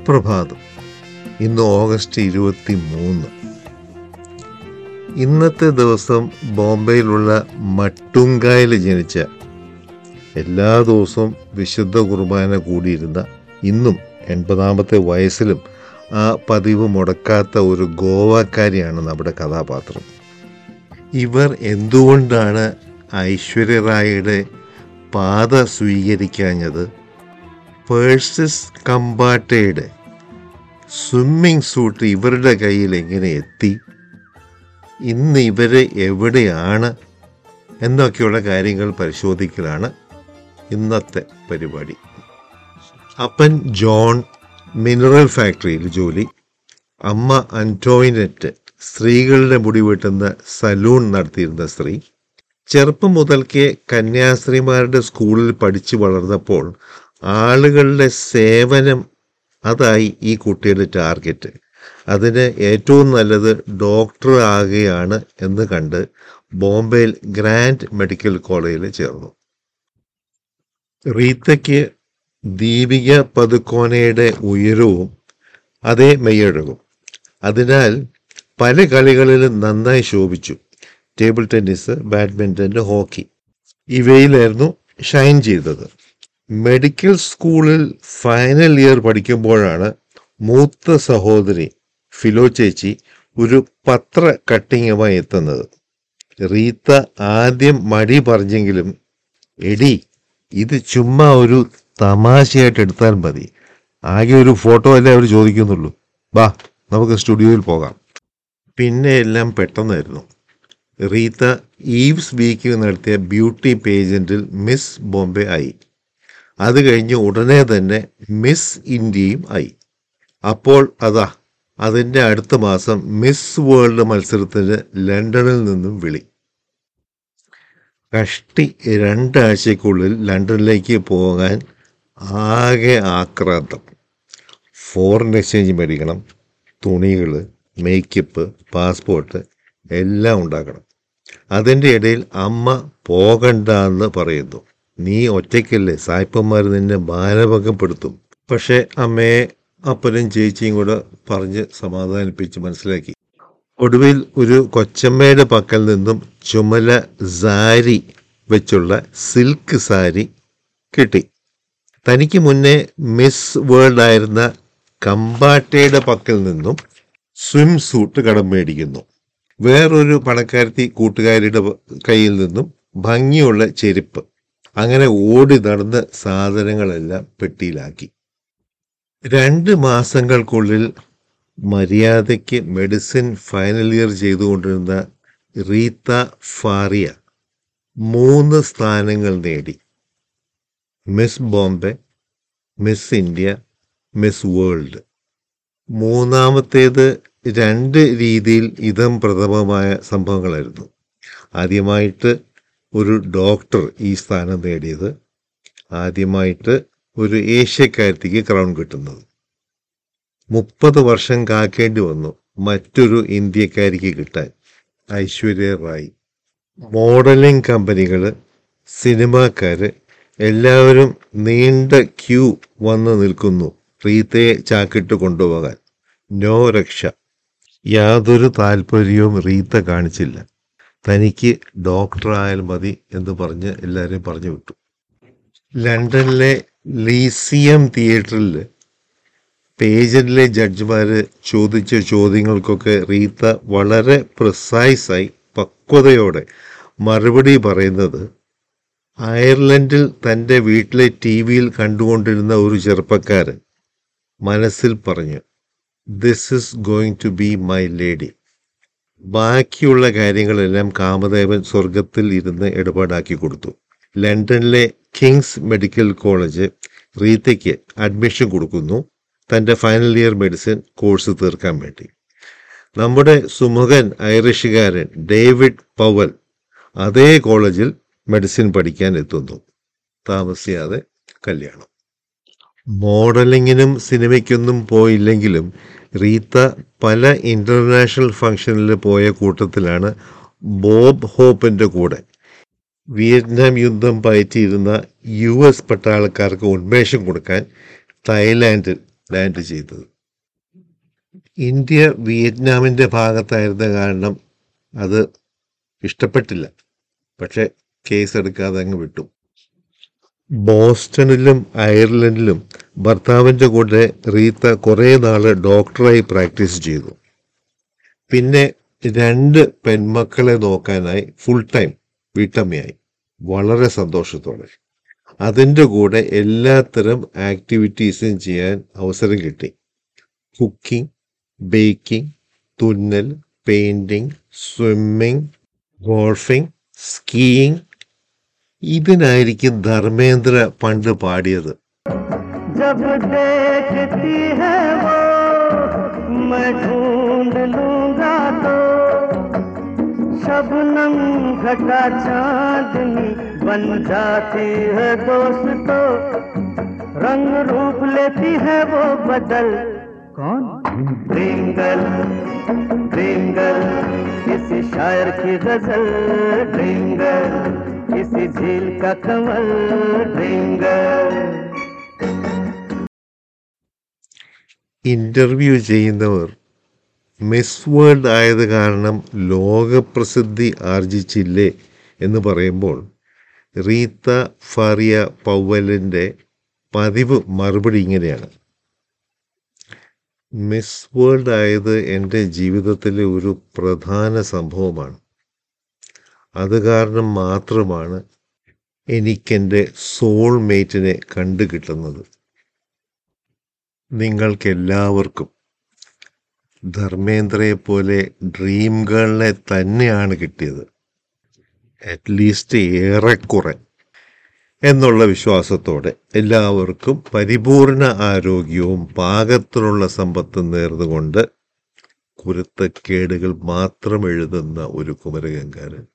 സുപ്രഭാതം ഇന്ന് ഓഗസ്റ്റ് ഇരുപത്തി മൂന്ന് ഇന്നത്തെ ദിവസം ബോംബെയിലുള്ള മട്ടുങ്കായിൽ ജനിച്ച എല്ലാ ദിവസവും വിശുദ്ധ കുർബാന കൂടിയിരുന്ന ഇന്നും എൺപതാമത്തെ വയസ്സിലും ആ പതിവ് മുടക്കാത്ത ഒരു ഗോവാക്കാരിയാണ് നമ്മുടെ കഥാപാത്രം ഇവർ എന്തുകൊണ്ടാണ് ഐശ്വര്യ റായിയുടെ പാത സ്വീകരിക്കാഞ്ഞത് പേഴ്സസ് കമ്പാട്ടയുടെ സ്വിമ്മിംഗ് സൂട്ട് ഇവരുടെ കയ്യിൽ എങ്ങനെ എത്തി ഇന്ന് ഇവർ എവിടെയാണ് എന്നൊക്കെയുള്ള കാര്യങ്ങൾ പരിശോധിക്കലാണ് ഇന്നത്തെ പരിപാടി അപ്പൻ ജോൺ മിനറൽ ഫാക്ടറിയിൽ ജോലി അമ്മ അന്റോയിനറ്റ് സ്ത്രീകളുടെ മുടി വെട്ടുന്ന സലൂൺ നടത്തിയിരുന്ന സ്ത്രീ ചെറുപ്പം മുതൽക്കേ കന്യാസ്ത്രീമാരുടെ സ്കൂളിൽ പഠിച്ചു വളർന്നപ്പോൾ ആളുകളുടെ സേവനം അതായി ഈ കുട്ടിയുടെ ടാർഗറ്റ് അതിന് ഏറ്റവും നല്ലത് ഡോക്ടർ ആകുകയാണ് എന്ന് കണ്ട് ബോംബെയിൽ ഗ്രാൻഡ് മെഡിക്കൽ കോളേജിൽ ചേർന്നു റീത്തയ്ക്ക് ദീപിക പതുക്കോനയുടെ ഉയരവും അതേ മെയ്യഴകും അതിനാൽ പല കളികളിലും നന്നായി ശോഭിച്ചു ടേബിൾ ടെന്നീസ് ബാഡ്മിൻ്റൺ ഹോക്കി ഇവയിലായിരുന്നു ഷൈൻ ചെയ്തത് മെഡിക്കൽ സ്കൂളിൽ ഫൈനൽ ഇയർ പഠിക്കുമ്പോഴാണ് മൂത്ത സഹോദരി ഫിലോ ചേച്ചി ഒരു പത്ര കട്ടിങ്ങുമായി എത്തുന്നത് റീത്ത ആദ്യം മടി പറഞ്ഞെങ്കിലും എടി ഇത് ചുമ്മാ ഒരു തമാശയായിട്ട് എടുത്താൽ മതി ആകെ ഒരു ഫോട്ടോ അല്ലേ അവർ ചോദിക്കുന്നുള്ളൂ വാ നമുക്ക് സ്റ്റുഡിയോയിൽ പോകാം പിന്നെ എല്ലാം പെട്ടെന്നായിരുന്നു റീത്ത ഈവ്സ് വീക്കിൽ നടത്തിയ ബ്യൂട്ടി പേജൻറ്റിൽ മിസ് ബോംബെ ആയി അത് കഴിഞ്ഞ് ഉടനെ തന്നെ മിസ് ഇന്ത്യയും ആയി അപ്പോൾ അതാ അതിൻ്റെ അടുത്ത മാസം മിസ് വേൾഡ് മത്സരത്തിന് ലണ്ടനിൽ നിന്നും വിളി കഷ്ടി രണ്ടാഴ്ചക്കുള്ളിൽ ലണ്ടനിലേക്ക് പോകാൻ ആകെ ആക്രാന്തം ഫോറിൻ എക്സ്ചേഞ്ച് മേടിക്കണം തുണികൾ മേക്കപ്പ് പാസ്പോർട്ട് എല്ലാം ഉണ്ടാക്കണം അതിൻ്റെ ഇടയിൽ അമ്മ പോകണ്ട എന്ന് പറയുന്നു നീ ഒറ്റയ്ക്കല്ലേ സായിപ്പന്മാർ നിന്നെ ബാലഭംഗപ്പെടുത്തും പക്ഷേ അമ്മയെ അപ്പനും ചേച്ചിയും കൂടെ പറഞ്ഞ് സമാധാനിപ്പിച്ച് മനസ്സിലാക്കി ഒടുവിൽ ഒരു കൊച്ചമ്മയുടെ പക്കൽ നിന്നും ചുമല സാരി വെച്ചുള്ള സിൽക്ക് സാരി കിട്ടി തനിക്ക് മുന്നേ മിസ് വേൾഡ് ആയിരുന്ന കമ്പാട്ടയുടെ പക്കൽ നിന്നും സ്വിം സൂട്ട് കടം മേടിക്കുന്നു വേറൊരു പണക്കാരത്തി കൂട്ടുകാരിയുടെ കയ്യിൽ നിന്നും ഭംഗിയുള്ള ചെരുപ്പ് അങ്ങനെ ഓടി നടന്ന് സാധനങ്ങളെല്ലാം പെട്ടിയിലാക്കി രണ്ട് മാസങ്ങൾക്കുള്ളിൽ മര്യാദയ്ക്ക് മെഡിസിൻ ഫൈനൽ ഇയർ ചെയ്തുകൊണ്ടിരുന്ന റീത്ത ഫാറിയ മൂന്ന് സ്ഥാനങ്ങൾ നേടി Miss Bombay Miss India Miss World മൂന്നാമത്തേത് രണ്ട് രീതിയിൽ ഇതം പ്രഥമമായ സംഭവങ്ങളായിരുന്നു ആദ്യമായിട്ട് ഒരു ഡോക്ടർ ഈ സ്ഥാനം നേടിയത് ആദ്യമായിട്ട് ഒരു ഏഷ്യക്കാരത്തിക്ക് ക്രൗൺ കിട്ടുന്നത് മുപ്പത് വർഷം കാക്കേണ്ടി വന്നു മറ്റൊരു ഇന്ത്യക്കാരിക്ക് കിട്ടാൻ ഐശ്വര്യ റായ് മോഡലിംഗ് കമ്പനികൾ സിനിമാക്കാർ എല്ലാവരും നീണ്ട ക്യൂ വന്ന് നിൽക്കുന്നു റീത്തയെ ചാക്കിട്ട് കൊണ്ടുപോകാൻ നോ രക്ഷ യാതൊരു താല്പര്യവും റീത്ത കാണിച്ചില്ല തനിക്ക് ഡോക്ടറായാൽ മതി എന്ന് പറഞ്ഞ് എല്ലാവരെയും പറഞ്ഞു വിട്ടു ലണ്ടനിലെ ലീസിയം തിയേറ്ററിൽ പേജന്റിലെ ജഡ്ജിമാർ ചോദിച്ച ചോദ്യങ്ങൾക്കൊക്കെ റീത്ത വളരെ പ്രിസൈസായി പക്വതയോടെ മറുപടി പറയുന്നത് അയർലൻഡിൽ തൻ്റെ വീട്ടിലെ ടി വിയിൽ കണ്ടുകൊണ്ടിരുന്ന ഒരു ചെറുപ്പക്കാരൻ മനസ്സിൽ പറഞ്ഞു this is going to be my lady ബാക്കിയുള്ള കാര്യങ്ങളെല്ലാം കാമദേവൻ സ്വർഗത്തിൽ ഇരുന്ന് ഇടപാടാക്കി കൊടുത്തു ലണ്ടനിലെ കിങ്സ് മെഡിക്കൽ കോളേജ് റീത്തയ്ക്ക് അഡ്മിഷൻ കൊടുക്കുന്നു തൻ്റെ ഫൈനൽ ഇയർ മെഡിസിൻ കോഴ്സ് തീർക്കാൻ വേണ്ടി നമ്മുടെ സുമുഖൻ ഐറിഷുകാരൻ ഡേവിഡ് പവൽ അതേ കോളേജിൽ മെഡിസിൻ പഠിക്കാൻ എത്തുന്നു താമസിയാതെ കല്യാണം മോഡലിങ്ങിനും സിനിമയ്ക്കൊന്നും പോയില്ലെങ്കിലും റീത്ത പല ഇൻ്റർനാഷണൽ ഫംഗ്ഷനിൽ പോയ കൂട്ടത്തിലാണ് ബോബ് ഹോപ്പിൻ്റെ കൂടെ വിയറ്റ്നാം യുദ്ധം പയറ്റിയിരുന്ന യു എസ് പട്ടാളക്കാർക്ക് ഉന്മേഷം കൊടുക്കാൻ തായ്ലാൻഡിൽ ലാൻഡ് ചെയ്തത് ഇന്ത്യ വിയറ്റ്നാമിൻ്റെ ഭാഗത്തായിരുന്ന കാരണം അത് ഇഷ്ടപ്പെട്ടില്ല പക്ഷെ കേസ് എടുക്കാതെ അങ്ങ് വിട്ടു ബോസ്റ്റണിലും അയർലൻഡിലും ഭർത്താവിൻ്റെ കൂടെ റീത്ത കുറേ നാൾ ഡോക്ടറായി പ്രാക്ടീസ് ചെയ്തു പിന്നെ രണ്ട് പെൺമക്കളെ നോക്കാനായി ഫുൾ ടൈം വീട്ടമ്മയായി വളരെ സന്തോഷത്തോടെ അതിൻ്റെ കൂടെ എല്ലാത്തരം ആക്ടിവിറ്റീസും ചെയ്യാൻ അവസരം കിട്ടി കുക്കിംഗ് ബേക്കിംഗ് തുന്നൽ പെയിൻറ്റിങ് സ്വിമ്മിങ് ഗോൾഫിംഗ് സ്കീയിങ് ഇതിനായിരിക്കും ധർമ്മേന്ദ്ര പണ്ട് പാടിയത് जब देखती है वो मैं ढूंढ लूंगा तो शबनम घटा चांदनी बन जाती है दोस्त तो रंग रूप लेती है वो बदल कौन ड्रिंगल ड्रिंगल किसी शायर की गजल ड्रिंगल किसी झील का कमल ड्रिंगल ഇന്റർവ്യൂ ചെയ്യുന്നവർ മിസ് വേൾഡ് ആയത് കാരണം ലോകപ്രസിദ്ധി ആർജിച്ചില്ലേ എന്ന് പറയുമ്പോൾ റീത്ത ഫാറിയ പൗവലിൻ്റെ പതിവ് മറുപടി ഇങ്ങനെയാണ് മിസ് വേൾഡ് ആയത് എൻ്റെ ജീവിതത്തിലെ ഒരു പ്രധാന സംഭവമാണ് അത് കാരണം മാത്രമാണ് എനിക്കെൻ്റെ സോൾമേറ്റിനെ കണ്ടു കിട്ടുന്നത് നിങ്ങൾക്കെല്ലാവർക്കും ധർമ്മേന്ദ്രയെ പോലെ ഡ്രീം ഗേളിനെ തന്നെയാണ് കിട്ടിയത് അറ്റ്ലീസ്റ്റ് ഏറെക്കുറെ എന്നുള്ള വിശ്വാസത്തോടെ എല്ലാവർക്കും പരിപൂർണ ആരോഗ്യവും പാകത്തിനുള്ള സമ്പത്തും നേർന്നുകൊണ്ട് കുരുത്തക്കേടുകൾ മാത്രം എഴുതുന്ന ഒരു കുമരകങ്കാരൻ